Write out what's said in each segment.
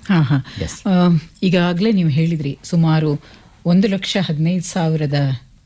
ಹಾ ಹಾ Yes. ಆ, ಈಗಾಗ್ಲೇ ನೀವು ಹೇಳಿದ್ರಿ ಸುಮಾರು ಒಂದು ಲಕ್ಷ ಹದಿನೈದು ಸಾವಿರದ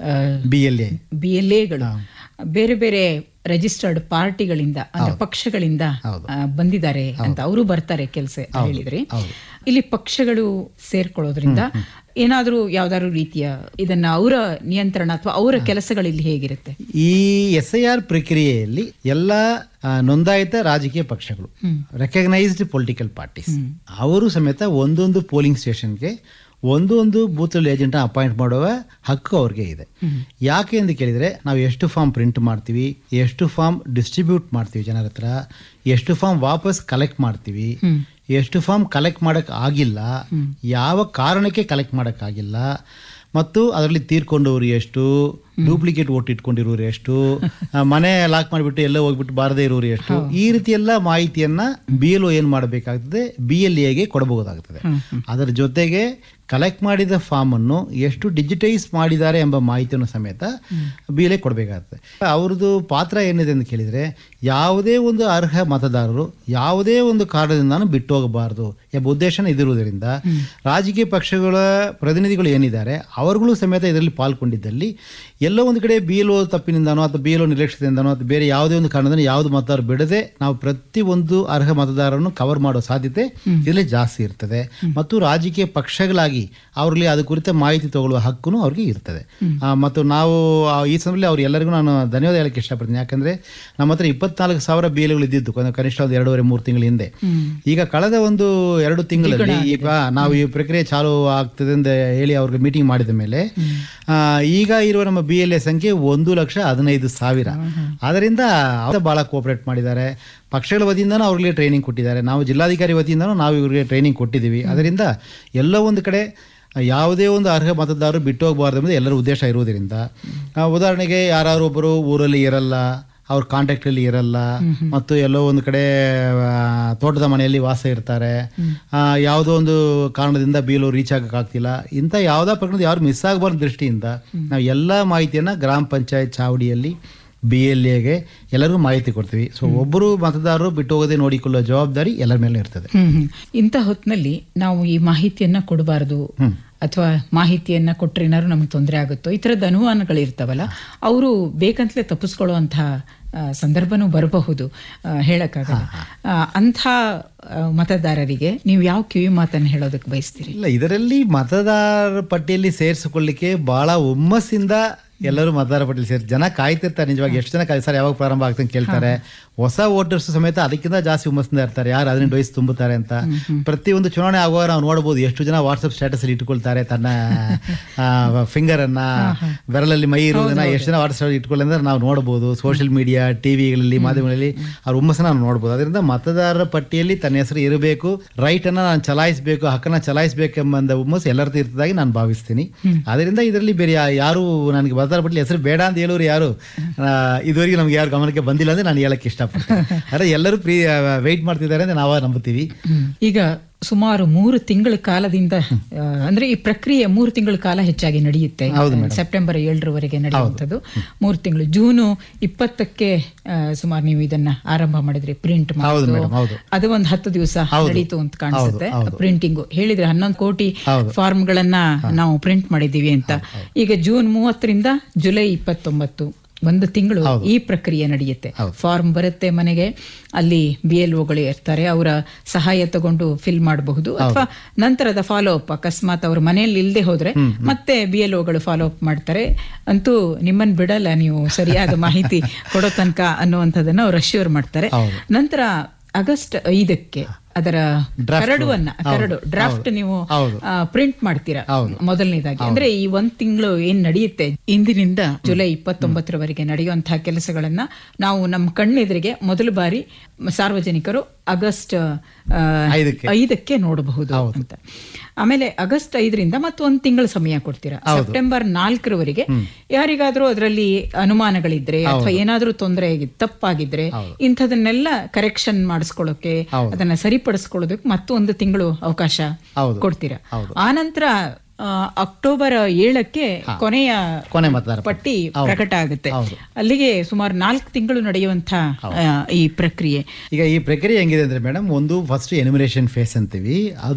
B L A B L ಎಗಳು ಬೇರೆ ಬೇರೆ ರಿಜಿಸ್ಟರ್ಡ್ ಪಾರ್ಟಿಗಳಿಂದ ಅಂದ್ರೆ ಪಕ್ಷಗಳಿಂದ ಹೌದು. ಆ, ಬಂದಿದ್ದಾರೆ ಅಂತ ಅವರು ಬರ್ತಾರೆ ಕೆಲಸ ಹೇಳಿದ್ರಿ ಹೌದು. ಇಲ್ಲಿ ಪಕ್ಷಗಳು ಸೇರ್ಕೊಳ್ಳೋದ್ರಿಂದ ಏನಾದ್ರೂ ಯಾವ್ದಾದ್ರು ರೀತಿಯ ಇದನ್ನ ಅವರ ನಿಯಂತ್ರಣ ಅಥವಾ ಅವರ ಕೆಲಸಗಳು ಇಲ್ಲಿ ಹೇಗಿರುತ್ತೆ ಈ ಎಸ್ ಐ ಆರ್ ಪ್ರಕ್ರಿಯೆಯಲ್ಲಿ ಎಲ್ಲ ಆ, ನೋಂದಾಯಿತ ರಾಜಕೀಯ ಪಕ್ಷಗಳು ರೆಕಗ್ನೈಸ್ಡ್ ಪೊಲಿಟಿಕಲ್ ಪಾರ್ಟೀಸ್ ಅವರು ಸಮೇತ ಒಂದೊಂದು ಪೋಲಿಂಗ್ ಸ್ಟೇಷನ್ಗೆ ಒಂದೊಂದು ಬೂತ್ ಏಜೆಂಟ್ ಅಪಾಯಿಂಟ್ ಮಾಡುವ ಹಕ್ಕು ಅವ್ರಿಗೆ ಇದೆ ಯಾಕೆ ಎಂದು ಕೇಳಿದರೆ ನಾವು ಎಷ್ಟು ಫಾರ್ಮ್ ಪ್ರಿಂಟ್ ಮಾಡ್ತೀವಿ ಎಷ್ಟು ಫಾರ್ಮ್ ಡಿಸ್ಟ್ರಿಬ್ಯೂಟ್ ಮಾಡ್ತೀವಿ ಜನರ ಹತ್ರ ಎಷ್ಟು ಫಾರ್ಮ್ ವಾಪಸ್ ಕಲೆಕ್ಟ್ ಮಾಡ್ತೀವಿ ಎಷ್ಟು ಫಾರ್ಮ್ ಕಲೆಕ್ಟ್ ಮಾಡಕ್ ಆಗಿಲ್ಲ ಯಾವ ಕಾರಣಕ್ಕೆ ಕಲೆಕ್ಟ್ ಮಾಡಕ್ ಆಗಿಲ್ಲ ಮತ್ತು ಅದರಲ್ಲಿ ತೀರ್ಕೊಂಡವರು ಎಷ್ಟು ಡೂಪ್ಲಿಕೇಟ್ ಓಟ್ ಇಟ್ಕೊಂಡಿರೋರು ಎಷ್ಟು ಆ, ಮನೆ ಲಾಕ್ ಮಾಡಿಬಿಟ್ಟು ಎಲ್ಲ ಹೋಗ್ಬಿಟ್ಟು ಬಾರದೇ ಇರೋರು ಎಷ್ಟು ಈ ರೀತಿ ಎಲ್ಲ ಮಾಹಿತಿಯನ್ನ ಬಿ ಎಲ್ ಒ ಏನ್ ಮಾಡಬೇಕಾಗ್ತದೆ ಬಿ ಎಲ್ ಎಗೆ ಕೊಡಬಹುದಾಗ್ತದೆ ಅದರ ಜೊತೆಗೆ ಕಲೆಕ್ಟ್ ಮಾಡಿದ ಫಾರ್ಮ್ ಅನ್ನು ಎಷ್ಟು ಡಿಜಿಟೈಸ್ ಮಾಡಿದ್ದಾರೆ ಎಂಬ ಮಾಹಿತಿಯನ್ನು ಸಮೇತ ಬಿ ಎಲ್ ಎ ಕೊಡಬೇಕಾಗ್ತದೆ ಅವ್ರದ್ದು ಪಾತ್ರ ಏನಿದೆ ಅಂತ ಕೇಳಿದ್ರೆ ಯಾವುದೇ ಒಂದು ಅರ್ಹ ಮತದಾರರು ಯಾವುದೇ ಒಂದು ಕಾರಣದಿಂದಾನು ಬಿಟ್ಟು ಹೋಗಬಾರದು ಎಂಬ ಉದ್ದೇಶನ ಇದಿರುವುದರಿಂದ ರಾಜಕೀಯ ಪಕ್ಷಗಳ ಪ್ರತಿನಿಧಿಗಳು ಏನಿದ್ದಾರೆ ಅವರುಗಳು ಸಮೇತ ಇದರಲ್ಲಿ ಪಾಲ್ಗೊಂಡಿದ್ದಲ್ಲಿ ಎಲ್ಲೋ ಒಂದು ಕಡೆ ಬಿ ಎಲ್ ಒ ತಪ್ಪಿನಿಂದನೋ ಅಥವಾ ಬಿ ಎಲ್ ಒ ನಿರ್ಲಕ್ಷ್ಯದಿಂದನೋ ಅಥವಾ ಬೇರೆ ಯಾವುದೇ ಒಂದು ಕಾರಣದಿಂದ ಯಾವುದು ಮತದಾರರು ಬಿಡದೆ ನಾವು ಪ್ರತಿ ಒಂದು ಅರ್ಹ ಮತದಾರರನ್ನು ಕವರ್ ಮಾಡೋ ಸಾಧ್ಯತೆ ಇದರಲ್ಲಿ ಜಾಸ್ತಿ ಇರ್ತದೆ ಮತ್ತು ರಾಜಕೀಯ ಪಕ್ಷಗಳಾಗಿ ಅವರಲ್ಲಿ ಅದು ಕುರಿತ ಮಾಹಿತಿ ತಗೊಳ್ಳುವ ಹಕ್ಕೂ ಅವ್ರಿಗೆ ಇರ್ತದೆ ಆ, ಮತ್ತು ನಾವು ಆ, ಈ ಸಮಯದಲ್ಲಿ ಅವ್ರು ಎಲ್ಲರಿಗೂ ನಾನು ಧನ್ಯವಾದ ಹೇಳಕ್ಕೆ ಇಷ್ಟಪಡ್ತೀನಿ ಯಾಕಂದ್ರೆ ನಮ್ಮ ಹತ್ರ ಇಪ್ಪತ್ನಾಲ್ಕು ಸಾವಿರ ಬಿ ಎಲ್ಗಳು ಇದ್ದಿದ್ದು ಕೊನೆ- ಕನಿಷ್ಠ ಒಂದು ಎರಡೂವರೆ ಮೂರು ತಿಂಗಳ ಹಿಂದೆ ಈಗ ಕಳೆದ ಒಂದು ಎರಡು ತಿಂಗಳಲ್ಲಿ ಈಗ ನಾವು ಈ ಪ್ರಕ್ರಿಯೆ ಚಾಲು ಆಗ್ತದೆ ಅಂತ ಹೇಳಿ ಅವ್ರಿಗೆ ಮೀಟಿಂಗ್ ಮಾಡಿದ ಮೇಲೆ ಆ, ಈಗ ಇರುವ ನಮ್ಮ ಬಿ ಎಲ್ ಎ ಸಂಖ್ಯೆ ಒಂದು ಲಕ್ಷ ಹದಿನೈದು ಸಾವಿರ ಅದರಿಂದ ಅವರು ಬಹಳ ಕೋಆಪರೇಟ್ ಮಾಡಿದ್ದಾರೆ ಪಕ್ಷಗಳ ವತಿಯಿಂದನೂ ಅವ್ರಿಗೆ ಟ್ರೈನಿಂಗ್ ಕೊಟ್ಟಿದ್ದಾರೆ ನಾವು ಜಿಲ್ಲಾಧಿಕಾರಿ ವತಿಯಿಂದನೂ ನಾವು ಇವರಿಗೆ ಟ್ರೈನಿಂಗ್ ಕೊಟ್ಟಿದ್ದೀವಿ ಅದರಿಂದ ಎಲ್ಲ ಒಂದು ಕಡೆ ಯಾವುದೇ ಒಂದು ಅರ್ಹ ಮತದಾರರು ಬಿಟ್ಟು ಹೋಗಬಾರ್ದು ಎಂಬುದು ಎಲ್ಲರ ಉದ್ದೇಶ ಇರುವುದರಿಂದ ಆ, ಉದಾಹರಣೆಗೆ ಯಾರು ಒಬ್ಬರು ಊರಲ್ಲಿ ಇರಲ್ಲ ಅವ್ರ ಕಾಂಟ್ಯಾಕ್ಟಲ್ಲಿ ಇರಲ್ಲ ಮತ್ತು ಎಲ್ಲೋ ಒಂದು ಕಡೆ ಆ, ತೋಟದ ಮನೆಯಲ್ಲಿ ವಾಸ ಇರ್ತಾರೆ ಆ, ಯಾವುದೋ ಒಂದು ಕಾರಣದಿಂದ ಬೀಲು ರೀಚ್ ಆಗಕ್ಕಾಗ್ತಿಲ್ಲ ಇಂಥ ಯಾವುದೋ ಪ್ರಕರಣದ ಯಾರು ಮಿಸ್ ಆಗಬಾರ್ದು ದೃಷ್ಟಿಯಿಂದ ನಾವು ಎಲ್ಲ ಮಾಹಿತಿಯನ್ನು ಗ್ರಾಮ ಪಂಚಾಯತ್ ಚಾವಡಿಯಲ್ಲಿ ಬಿ ಎಲ್ ಎಗೆ ಎಲ್ಲರಿಗೂ ಮಾಹಿತಿ ಕೊಡ್ತೀವಿ ಸೊ ಒಬ್ಬರು ಮತದಾರರು ಬಿಟ್ಟು ಹೋಗದೆ ನೋಡಿಕೊಳ್ಳುವ ಜವಾಬ್ದಾರಿ ಎಲ್ಲರ ಮೇಲೆ ಇರ್ತದೆ ಹ್ಮ್ ಹ್ಮ್. ಇಂಥ ಹೊತ್ನಲ್ಲಿ ನಾವು ಈ ಮಾಹಿತಿಯನ್ನ ಕೊಡಬಾರದು ಅಥವಾ ಮಾಹಿತಿಯನ್ನ ಕೊಟ್ರೆ ಏನಾದ್ರು ನಮ್ಗೆ ತೊಂದರೆ ಆಗುತ್ತೋ ಈ ಥರದ ಅನುಮಾನಗಳು ಇರ್ತಾವಲ್ಲ ಅವರು ಬೇಕಂತಲೇ ತಪ್ಪಿಸ್ಕೊಳ್ಳುವಂತಹ ಆ, ಸಂದರ್ಭನೂ ಬರಬಹುದು ಆ, ಹೇಳಕ್ಕಾಗಲ್ಲ ಆ, ಅಂಥ ಆ, ಮತದಾರರಿಗೆ ನೀವು ಯಾವ ಕಿವಿ ಮಾತನ್ನು ಹೇಳೋದಕ್ಕೆ ಬಯಸ್ತೀರಿ ಇಲ್ಲ ಇದರಲ್ಲಿ ಮತದಾರ ಪಟ್ಟಿಯಲ್ಲಿ ಸೇರಿಸಿಕೊಳ್ಳಿಕ್ಕೆ ಬಹಳ ಹುಮ್ಮಸ್ಸಿಂದ ಎಲ್ಲರೂ ಮತದಾರ ಪಟ್ಟಿಯಲ್ಲಿ ಸೇರಿ ಜನ ಕಾಯ್ತಿರ್ತಾರೆ ನಿಜವಾಗಿ ಎಷ್ಟು ಜನ ಕಾಯ್ ಸರ್ ಯಾವಾಗ ಪ್ರಾರಂಭ ಆಗ್ತದೆ ಅಂತ ಕೇಳ್ತಾರೆ ಹೊಸ ವೋಟರ್ಸ್ ಸಮೇತ ಅದಕ್ಕಿಂತ ಜಾಸ್ತಿ ಹುಮ್ಮಸ್ಸಿಂದ ಇರ್ತಾರೆ ಯಾರು ಹದಿನೆಂಟು ವಯಸ್ಸು ತುಂಬುತ್ತಾರೆ ಅಂತ ಪ್ರತಿಯೊಂದು ಚುನಾವಣೆ ಆಗುವಾಗ ನಾವು ನೋಡಬಹುದು ಎಷ್ಟು ಜನ ವಾಟ್ಸಪ್ ಸ್ಟೇಟಸ್ ಅಲ್ಲಿ ಇಟ್ಕೊಳ್ತಾರೆ ತನ್ನ ಫಿಂಗರ್ ಅನ್ನ ಬೆರಳಲ್ಲಿ ಮೈ ಇರುವುದನ್ನ ಎಷ್ಟು ಜನ ವಾಟ್ಸಪ್ ಇಟ್ಕೊಳ್ಳಿ ಅಂದ್ರೆ ನಾವು ನೋಡಬಹುದು ಸೋಷಿಯಲ್ ಮೀಡಿಯಾ ಟಿವಿಗಳಲ್ಲಿ ಮಾಧ್ಯಮಗಳಲ್ಲಿ ಅವ್ರ ಹುಮ್ಮಸ್ಸನ್ನ ನಾವು ನೋಡಬಹುದು ಅದರಿಂದ ಮತದಾರರ ಪಟ್ಟಿಯಲ್ಲಿ ತನ್ನ ಹೆಸರು ಇರಬೇಕು ರೈಟ್ ಅನ್ನ ನಾನು ಚಲಾಯಿಸಬೇಕು ಹಕ್ಕನ್ನ ಚಲಾಯಿಸಬೇಕೆಂಬ ಹುಮ್ಮಸ್ಸು ಎಲ್ಲರದ್ದು ಇರ್ತದಾಗಿ ನಾನು ಭಾವಿಸ್ತೀನಿ ಅದರಿಂದ ಇದರಲ್ಲಿ ಬೇರೆ ಯಾ- ಯಾರು ನನಗೆ ಮತದಾರ ಪಟ್ಟಿಯಲ್ಲಿ ಹೆಸರು ಬೇಡ ಅಂತ ಹೇಳೋರು ಯಾರು ಆ, ಇದುವರೆಗೆ ನಮ್ಗೆ ಯಾರು ಗಮನಕ್ಕೆ ಬಂದಿಲ್ಲ ಅಂದ್ರೆ ನಾನು ಹೇಳಕ್ಕೆ ಇಷ್ಟಪಡ್ತೀನಿ ಅದೇ ಎಲ್ಲರೂ ಪ್ರೀ ವೆಯ್ಟ್ ಮಾಡ್ತಿದ್ದಾರೆ ಅಂತ ನಾವು ನಂಬುತ್ತೀವಿ ಈಗ ಸುಮಾರು ಮೂರು ತಿಂಗಳ ಕಾಲದಿಂದ ಆ, ಅಂದ್ರೆ ಈ ಪ್ರಕ್ರಿಯೆ ಮೂರು ತಿಂಗಳ ಕಾಲ ಹೆಚ್ಚಾಗಿ ನಡೆಯುತ್ತೆ ಸೆಪ್ಟೆಂಬರ್ ಏಳರವರೆಗೆ ನಡೆಯುವಂಥದ್ದು ಮೂರು ತಿಂಗಳು ಜೂನು ಇಪ್ಪತ್ತಕ್ಕೆ ಆ, ಸುಮಾರು ನೀವು ಇದನ್ನ ಆರಂಭ ಮಾಡಿದ್ರಿ ಪ್ರಿಂಟ್ ಹೌದು ಮೇಡಮ್ ಹೌದು ಅದು ಒಂದು ಹತ್ತು ದಿವಸ ನಡೀತು ಅಂತ ಕಾಣಿಸುತ್ತೆ ಪ್ರಿಂಟಿಂಗ್ ಹೇಳಿದ್ರೆ ಹನ್ನೊಂದು ಕೋಟಿ ಫಾರ್ಮ್ಗಳನ್ನ ನಾವು ಪ್ರಿಂಟ್ ಮಾಡಿದೀವಿ ಅಂತ ಈಗ ಜೂನ್ ಮೂವತ್ತರಿಂದ ಜುಲೈ ಇಪ್ಪತ್ತೊಂಬತ್ತು ಒಂದು ತಿಂಗಳು ಈ ಪ್ರಕ್ರಿಯೆ ನಡೆಯುತ್ತೆ ಫಾರ್ಮ್ ಬರುತ್ತೆ ಮನೆಗೆ ಅಲ್ಲಿ ಬಿ ಎಲ್ ಒಗಳು ಇರ್ತಾರೆ ಅವರ ಸಹಾಯ ತಗೊಂಡು ಫಿಲ್ ಮಾಡಬಹುದು ಅಥವಾ ನಂತರದ ಫಾಲೋ ಅಪ್ ಅಕಸ್ಮಾತ್ ಅವ್ರ ಮನೆಯಲ್ಲಿ ಇಲ್ಲದೆ ಹೋದ್ರೆ ಮತ್ತೆ ಬಿ ಎಲ್ ಒಗಳು ಫಾಲೋ ಅಪ್ ಮಾಡ್ತಾರೆ ಅಂತೂ ನಿಮ್ಮನ್ನ ಬಿಡಲ್ಲ ನೀವು ಸರಿಯಾದ ಮಾಹಿತಿ ಕೊಡೋ ತನಕ ಅನ್ನುವಂಥದ್ದನ್ನ ಅವ್ರು ಅಶ್ಯೂರ್ ಮಾಡ್ತಾರೆ ನಂತರ ಆಗಸ್ಟ್ ಐದಕ್ಕೆ ಅದರ ಕರಡುವನ್ನ ಕರಡು ಡ್ರಾಫ್ಟ್ ನೀವು ಹೌದು. ಪ್ರಿಂಟ್ ಮಾಡ್ತೀರಾ ಮೊದಲನೇದಾಗಿ ಅಂದ್ರೆ ಈ ಒಂದ್ ತಿಂಗಳು ಏನ್ ನಡೆಯುತ್ತೆ ಇಂದಿನಿಂದ ಜುಲೈ ಇಪ್ಪತ್ತೊಂಬತ್ತರವರೆಗೆ ನಡೆಯುವಂತಹ ಕೆಲಸಗಳನ್ನ ನಾವು ನಮ್ಮ ಕಣ್ಣೆದುರಿಗೆ ಮೊದಲ ಬಾರಿ ಸಾರ್ವಜನಿಕರು ಆಗಸ್ಟ್ ಆ, ಐದಕ್ಕೆ. ಐದಕ್ಕೆ ನೋಡಬಹುದು ಅಂತ ಆಮೇಲೆ ಆಗಸ್ಟ್ ಐದರಿಂದ ಮತ್ತೆ ಒಂದ್ ತಿಂಗಳ ಸಮಯ ಕೊಡ್ತೀರಾ ಸೆಪ್ಟೆಂಬರ್ ನಾಲ್ಕರವರೆಗೆ ಯಾರಿಗಾದ್ರೂ ಅದರಲ್ಲಿ ಅನುಮಾನಗಳಿದ್ರೆ ಅಥವಾ ಏನಾದ್ರೂ ತೊಂದರೆ ಆಗಿ- ತಪ್ಪಾಗಿದ್ರೆ ಇಂಥದನ್ನೆಲ್ಲ ಕರೆಕ್ಷನ್ ಮಾಡಿಸ್ಕೊಳ್ಳೋಕೆ ಅದನ್ನ ಸರಿಪಡಿಸ್ಕೊಳ್ಳೋದಕ್ಕೆ ಮತ್ತೊಂದು ತಿಂಗಳು ಅವಕಾಶ ಹೌದು. ಕೊಡ್ತೀರಾ ಆನಂತರ ಆ, ಅಕ್ಟೋಬರ್ ಏಳಕ್ಕೆ ಕೊನೆಯ ಕೊನೆ ಮತದಾರ ಪಟ್ಟಿ ಪ್ರಕಟ ಆಗುತ್ತೆ ಅಲ್ಲಿಗೆ ಸುಮಾರು ನಾಲ್ಕು ತಿಂಗಳು ನಡೆಯುವಂತ ಈ ಪ್ರಕ್ರಿಯೆ ಈಗ ಈ ಪ್ರಕ್ರಿಯೆ ಹೆಂಗಿದೆ ಅಂದ್ರೆ ಮೇಡಮ್ ಒಂದು ಫಸ್ಟ್ ಎನಿಮಿನೇಷನ್ ಫೇಸ್ ಅಂತೀವಿ ಅದು